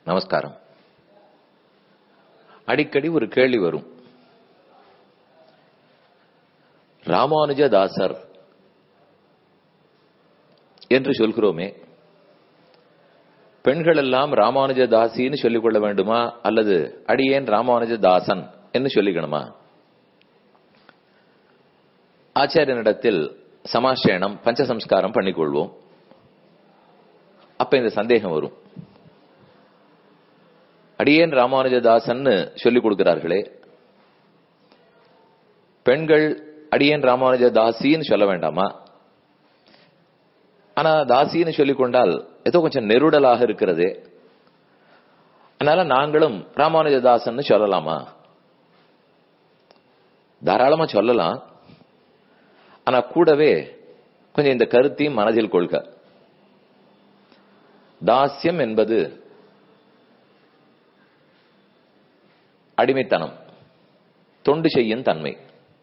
நமஸ்காரம் அடிக்கடி ஒரு கேள்வி வரும் ராமானுஜதாசர் என்று சொல்கிறோமே பெண்கள் எல்லாம் ராமானுஜதாசின்னு சொல்லிக் கொள்ள வேண்டுமா அல்லது அடியேன் ராமானுஜதாசன் என்று சொல்லிக்கணுமா ஆச்சாரியனிடத்தில் சமாசேனம் பஞ்சசம்ஸ்காரம் பண்ணிக்கொள்வோம் அப்ப இந்த சந்தேகம் வரும் அடியேன் ராமானுஜதாசன்னு சொல்லிக் கொடுக்கிறார்களே பெண்கள் அடியேன் ராமானுஜதாசின்னு சொல்ல வேண்டாமா ஆனா தாசின்னு சொல்லிக் கொண்டால் ஏதோ கொஞ்சம் நெருடலாக இருக்கிறது அதனால நாங்களும் ராமானுஜதாசன் சொல்லலாமா தாராளமா சொல்லலாம் ஆனா கூடவே கொஞ்சம் இந்த கருத்தையும் மனதில் கொள்க தாஸ்யம் என்பது அடிமைத்தனம் தொண்டு செய்யும் தன்மை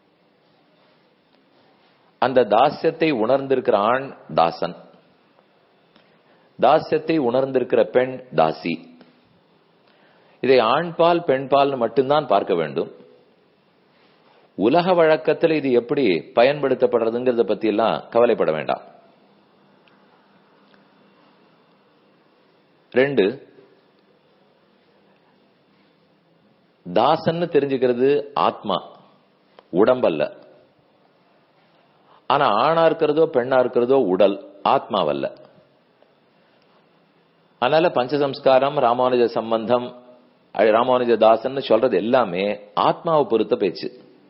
அந்த தாஸ்யத்தை உணர்ந்திருக்கிற ஆண் தாசன் தாஸ்யத்தை உணர்ந்திருக்கிற பெண் தாசி இதை ஆண்பால் பெண்பால் மட்டும்தான் பார்க்க வேண்டும் உலக வழக்கத்தில் இது எப்படி பயன்படுத்தப்படுறதுங்கிறத பத்தி எல்லாம் கவலைப்பட வேண்டாம் ரெண்டு தாசன்னு தெரிஞ்சுக்கிறது ஆத்மா உடம்பல்ல ஆனா ஆணா இருக்கிறதோ பெண்ணா இருக்கிறதோ உடல் ஆத்மாவல்ல அதனால பஞ்சசம்ஸ்காரம் ராமானுஜ சம்பந்தம் ராமானுஜ தாசன் சொல்றது எல்லாமே ஆத்மாவை பொறுத்த பேச்சு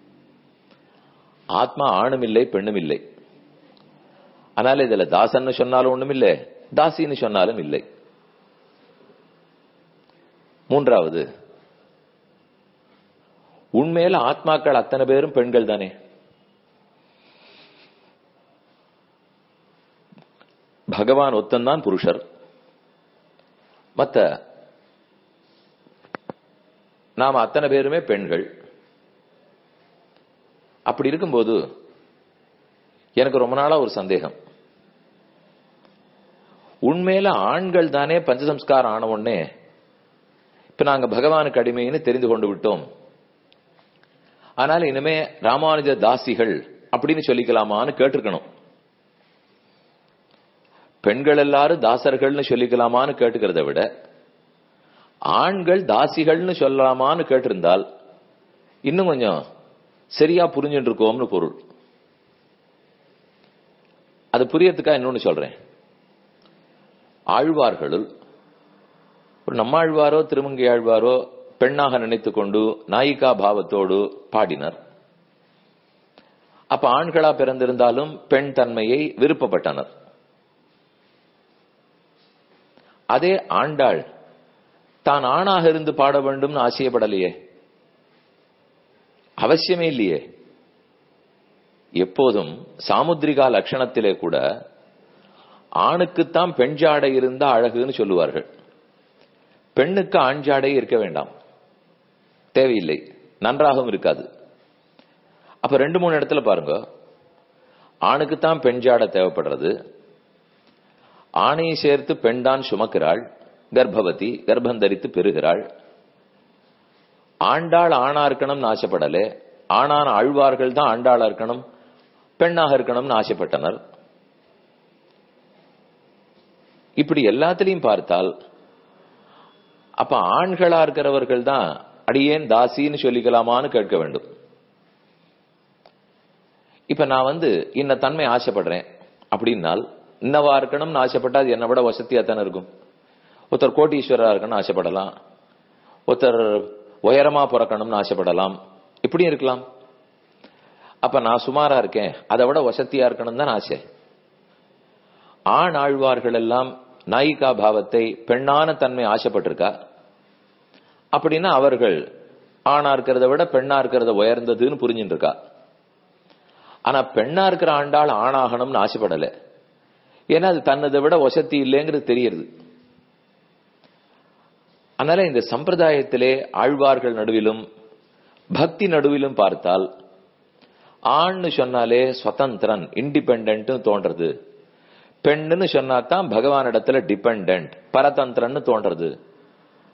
ஆத்மா ஆணும் இல்லை பெண்ணும் இல்லை அதனால இதுல தாசன்னு சொன்னாலும் ஒண்ணும் இல்லை தாசின்னு சொன்னாலும் இல்லை மூன்றாவது உண்மையில ஆத்மாக்கள் அத்தனை பேரும் பெண்கள் தானே பகவான் ஒத்தன்தான் புருஷர் மத்த நாம் அத்தனை பேருமே பெண்கள் அப்படி இருக்கும்போது எனக்கு ரொம்ப நாளா ஒரு சந்தேகம் உண்மையில ஆண்கள் தானே பஞ்சசம்ஸ்காரம் ஆன உடனே இப்ப நாங்க பகவானுக்கு அடிமைன்னு தெரிந்து கொண்டு விட்டோம் ஆனால் இனிமே ராமானுஜ தாசிகள் அப்படின்னு சொல்லிக்கலாமான்னு கேட்டிருக்கணும் பெண்கள் எல்லாரும் தாசர்கள்னு சொல்லிக்கலாமான்னு கேட்டுக்கிறத விட ஆண்கள் தாசிகள்னு சொல்லலாமான்னு கேட்டிருந்தால் இன்னும் கொஞ்சம் சரியா புரிஞ்சுட்டு இருக்கோம்னு பொருள் அது புரியறதுக்கா இன்னொன்னு சொல்றேன் ஆழ்வார்களுள் ஒரு நம்மாழ்வாரோ திருமங்கை ஆழ்வாரோ பெண்ணாக நினைத்து கொண்டு நாயிகா பாவத்தோடு பாடினர் அப்ப ஆண்களா பிறந்திருந்தாலும் பெண் தன்மையை விருப்பப்பட்டனர் அதே ஆண்டாள் தான் ஆணாக இருந்து பாட வேண்டும்னு ஆசையப்படலையே அவசியமே இல்லையே எப்போதும் சாமுத்ரிகா லட்சணத்திலே கூட ஆணுக்குத்தான் பெண் ஜாடை இருந்தா அழகுன்னு சொல்லுவார்கள் பெண்ணுக்கு ஆண் ஜாடை இருக்க வேண்டாம் தேவையில்லை நன்றாகவும் இருக்காது அப்ப ரெண்டு மூணு இடத்துல பாருங்க ஆணுக்குத்தான் பெண் ஜாடை தேவைப்படுறது ஆணையை சேர்த்து பெண் தான் சுமக்கிறாள் கர்ப்பவதி கர்ப்பம் தரித்து பெறுகிறாள் ஆண்டாள் ஆணா இருக்கணும்னு ஆசைப்படல ஆணான ஆழ்வார்கள் தான் ஆண்டாளா இருக்கணும் பெண்ணாக இருக்கணும்னு ஆசைப்பட்டனர் இப்படி எல்லாத்திலையும் பார்த்தால் அப்ப ஆண்களா இருக்கிறவர்கள் தான் அடியேன் தாசின்னு சொல்லிக்கலாமான்னு கேட்க வேண்டும் இப்ப நான் வந்து இந்த தன்மை ஆசைப்படுறேன் அப்படின்னால் இன்னவா இருக்கணும்னு ஆசைப்பட்டா அது என்னை விட வசதியா தானே இருக்கும் ஒருத்தர் கோட்டீஸ்வரா இருக்கணும்னு ஆசைப்படலாம் ஒருத்தர் உயரமா பிறக்கணும்னு ஆசைப்படலாம் இப்படியும் இருக்கலாம் அப்ப நான் சுமாரா இருக்கேன் அதை விட வசதியா இருக்கணும் தான் ஆசை ஆண் ஆழ்வார்கள் எல்லாம் நாயிகா பாவத்தை பெண்ணான தன்மை ஆசைப்பட்டிருக்கா அப்படின்னா அவர்கள் ஆணா இருக்கிறத விட பெண்ணா இருக்கிறத உயர்ந்ததுன்னு புரிஞ்சுட்டு இருக்கா ஆனா பெண்ணா இருக்கிற ஆண்டாள் ஆணாகணும்னு ஆசைப்படல ஏன்னா அது தன்னதை விட வசதி இல்லைங்கிறது தெரியுது அதனால இந்த சம்பிரதாயத்திலே ஆழ்வார்கள் நடுவிலும் பக்தி நடுவிலும் பார்த்தால் ஆண்னு சொன்னாலே சுதந்திரன் இண்டிபெண்ட் தோன்றது பெண்ணுன்னு சொன்னாதான் பகவான் இடத்துல டிபெண்ட் பரதந்திரன்னு தோன்றது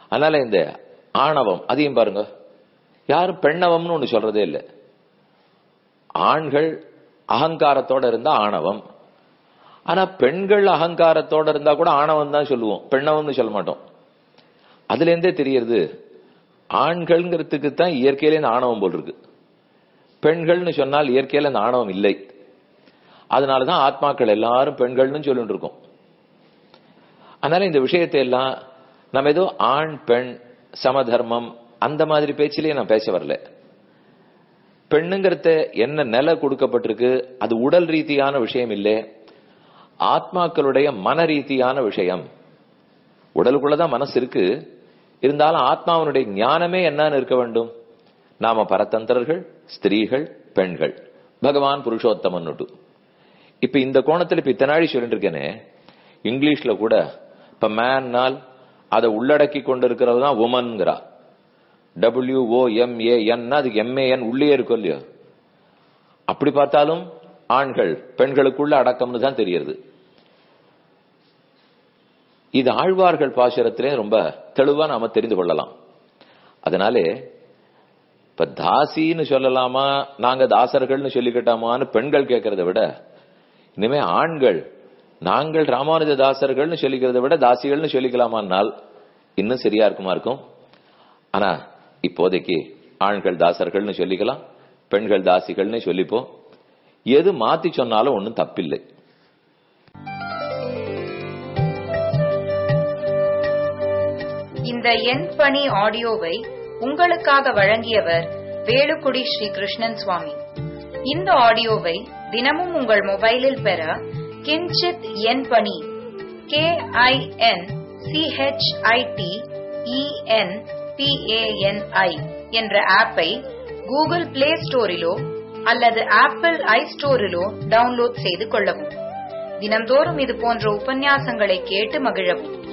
அதனால இந்த ஆணவம் அதையும் பாருங்க யாரும் பெண்ணவம்னு ஒண்ணு சொல்றதே இல்லை ஆண்கள் அகங்காரத்தோட இருந்தா ஆணவம் ஆனா பெண்கள் அகங்காரத்தோட இருந்தா கூட ஆணவம் தான் சொல்லுவோம் பெண்ணவம்னு சொல்ல மாட்டோம் அதுல இருந்தே தெரியறது ஆண்கள்ங்கிறதுக்கு தான் இயற்கையிலே இந்த ஆணவம் போல் இருக்கு பெண்கள்னு சொன்னால் இயற்கையில இந்த ஆணவம் இல்லை அதனாலதான் ஆத்மாக்கள் எல்லாரும் பெண்கள்னு சொல்லிட்டு இருக்கோம் அதனால இந்த விஷயத்தை எல்லாம் நம்ம ஏதோ ஆண் பெண் சமதர்மம் அந்த மாதிரி பேச்சிலேயே நான் பேச வரல பெண்ணுங்கிறத என்ன நிலை கொடுக்கப்பட்டிருக்கு அது உடல் ரீதியான விஷயம் இல்லை ஆத்மாக்களுடைய மன ரீதியான விஷயம் உடலுக்குள்ளதான் மனசு இருக்கு இருந்தாலும் ஆத்மாவனுடைய ஞானமே என்னன்னு இருக்க வேண்டும் நாம பரதந்திரர்கள் ஸ்திரீகள் பெண்கள் பகவான் புருஷோத்தமன் இப்ப இந்த கோணத்துல இப்ப இத்தனை நாள் சொல்லிட்டு இருக்கேனே இங்கிலீஷ்ல கூட இப்ப மேன்னால் அதை உள்ளடக்கி கொண்டிருக்கிறது தான் உமன்கிறா டபிள்யூ ஓ எம் ஏ என் அதுக்கு எம்ஏஎன் உள்ளே இருக்கும் இல்லையோ அப்படி பார்த்தாலும் ஆண்கள் பெண்களுக்குள்ள அடக்கம்னு தான் தெரியுது இது ஆழ்வார்கள் பாசுரத்திலே ரொம்ப தெளிவா நாம தெரிந்து கொள்ளலாம் அதனாலே இப்ப தாசின்னு சொல்லலாமா நாங்க தாசர்கள்னு சொல்லிக்கிட்டாமான்னு பெண்கள் கேட்கறத விட இனிமே ஆண்கள் நாங்கள் ராமானுஜ தாசர்கள்னு சொல்லிக்கிறத விட தாசிகள்னு சொல்லிக்கலாமான்னால் இன்னும் சரியா இருக்குமா இருக்கும் ஆனா இப்போதைக்கு ஆண்கள் தாசர்கள்னு சொல்லிக்கலாம் பெண்கள் தாசிகள்னு சொல்லிப்போம் எது மாத்தி சொன்னாலும் ஒன்னும் தப்பில்லை இந்த எண் பணி ஆடியோவை உங்களுக்காக வழங்கியவர் வேலுக்குடி ஸ்ரீ கிருஷ்ணன் சுவாமி இந்த ஆடியோவை தினமும் உங்கள் மொபைலில் பெற கிஞ்சித் எண் பணி கே ஐ என் சிஹெச்ஐடி இஎன் பிஏஎன்ஐ என்ற ஆப்பை கூகுள் பிளே ஸ்டோரிலோ அல்லது ஆப்பிள் ஐ ஸ்டோரிலோ டவுன்லோட் செய்து கொள்ளவும் தினம்தோறும் இது போன்ற உபன்யாசங்களை கேட்டு மகிழவும்